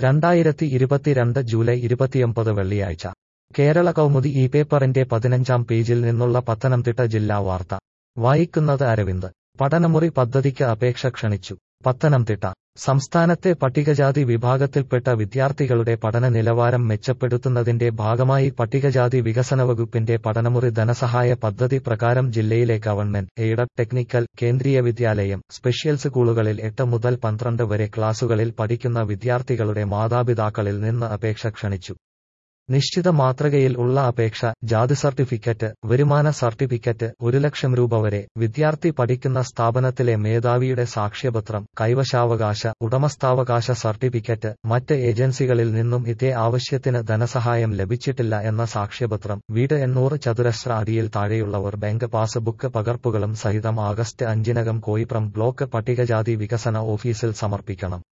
രണ്ടായിരത്തി ഇരുപത്തിരണ്ട് ജൂലൈ ഇരുപത്തിയൊമ്പത് വെള്ളിയാഴ്ച കേരള കൗമുദി ഈ പേപ്പറിന്റെ പതിനഞ്ചാം പേജിൽ നിന്നുള്ള പത്തനംതിട്ട ജില്ലാ വാർത്ത വായിക്കുന്നത് അരവിന്ദ് പഠനമുറി പദ്ധതിക്ക് അപേക്ഷ ക്ഷണിച്ചു പത്തനംതിട്ട സംസ്ഥാനത്തെ പട്ടികജാതി വിഭാഗത്തിൽപ്പെട്ട വിദ്യാർത്ഥികളുടെ പഠന നിലവാരം മെച്ചപ്പെടുത്തുന്നതിന്റെ ഭാഗമായി പട്ടികജാതി വികസന വകുപ്പിന്റെ പഠനമുറി ധനസഹായ പദ്ധതി പ്രകാരം ജില്ലയിലെ ഗവൺമെന്റ് എയ്ഡഡ് ടെക്നിക്കൽ കേന്ദ്രീയ വിദ്യാലയം സ്പെഷ്യൽ സ്കൂളുകളിൽ എട്ട് മുതൽ പന്ത്രണ്ട് വരെ ക്ലാസുകളിൽ പഠിക്കുന്ന വിദ്യാർത്ഥികളുടെ മാതാപിതാക്കളിൽ നിന്ന് അപേക്ഷ ക്ഷണിച്ചു നിശ്ചിത മാതൃകയിൽ ഉള്ള അപേക്ഷ ജാതി സർട്ടിഫിക്കറ്റ് വരുമാന സർട്ടിഫിക്കറ്റ് ഒരു ലക്ഷം രൂപ വരെ വിദ്യാർത്ഥി പഠിക്കുന്ന സ്ഥാപനത്തിലെ മേധാവിയുടെ സാക്ഷ്യപത്രം കൈവശാവകാശ ഉടമസ്ഥാവകാശ സർട്ടിഫിക്കറ്റ് മറ്റ് ഏജൻസികളിൽ നിന്നും ഇതേ ആവശ്യത്തിന് ധനസഹായം ലഭിച്ചിട്ടില്ല എന്ന സാക്ഷ്യപത്രം വീട് എണ്ണൂറ് ചതുരശ്ര അടിയിൽ താഴെയുള്ളവർ ബാങ്ക് പാസ്ബുക്ക് പകർപ്പുകളും സഹിതം ആഗസ്റ്റ് അഞ്ചിനകം കോയിപ്രം ബ്ലോക്ക് പട്ടികജാതി വികസന ഓഫീസിൽ സമർപ്പിക്കണം